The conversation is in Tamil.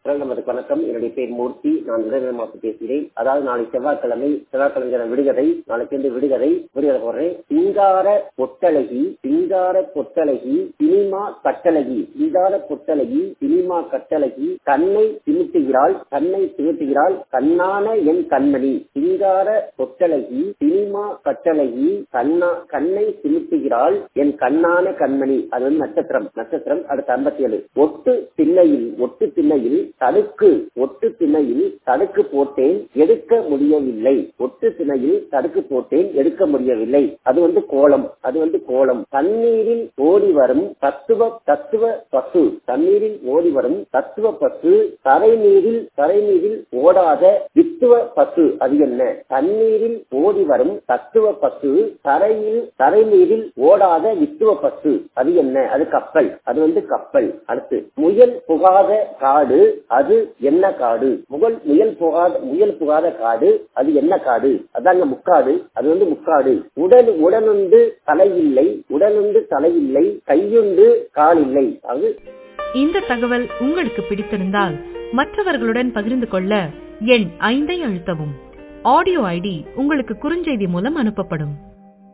குரல் நமதுக்கு வணக்கம் என்னுடைய பேர் மூர்த்தி நான் விருதுநகர் பேசுகிறேன் அதாவது நாளை செவ்வாய்க்கிழமை செவ்வாய்க்கிழமை விடுகதை நாளைக்கு வந்து விடுகதை விடுகதை போடுறேன் சிங்கார பொட்டழகி சிங்கார பொட்டழகி சினிமா கட்டழகி சிங்கார பொட்டழகி சினிமா கட்டழகி கண்ணை சிமிட்டுகிறாள் கண்ணை சிமிட்டுகிறாள் கண்ணான என் கண்மணி சிங்கார பொட்டழகி சினிமா கட்டழகி கண்ணா கண்ணை சிமிட்டுகிறாள் என் கண்ணான கண்மணி அது வந்து நட்சத்திரம் நட்சத்திரம் அடுத்த ஐம்பத்தி ஏழு ஒட்டு திண்ணையில் ஒட்டு திண்ணையில் தடுக்கு ஒட்டு திண்ணையில் தடுக்கு போட்டேன் எடுக்க முடியவில்லை ஒட்டு திணையில் தடுக்கு போட்டேன் எடுக்க முடியவில்லை அது வந்து கோலம் அது வந்து கோலம் தண்ணீரில் ஓடி வரும் தத்துவ தத்துவ பசு தண்ணீரில் ஓடி வரும் தத்துவ பசு தரை நீரில் தரை நீரில் ஓடாத வித்துவ பசு அது என்ன தண்ணீரில் ஓடி வரும் தத்துவ பசு தரையில் தரை நீரில் ஓடாத வித்துவ பசு அது என்ன அது கப்பல் அது வந்து கப்பல் அடுத்து முயல் புகாத காடு அது என்ன காடு முகல் முயல் புகாத முயல் புகாத காடு அது என்ன காடு அதாங்க முக்காடு அது வந்து முக்காடு உடல் உடனுண்டு தலையில்லை உடலுண்டு தலையில்லை கையுண்டு காலில்லை அது இந்த தகவல் உங்களுக்கு பிடித்திருந்தால் மற்றவர்களுடன் பகிர்ந்து கொள்ள எண் ஐந்தை அழுத்தவும் ஆடியோ ஐடி உங்களுக்கு குறுஞ்செய்தி மூலம் அனுப்பப்படும்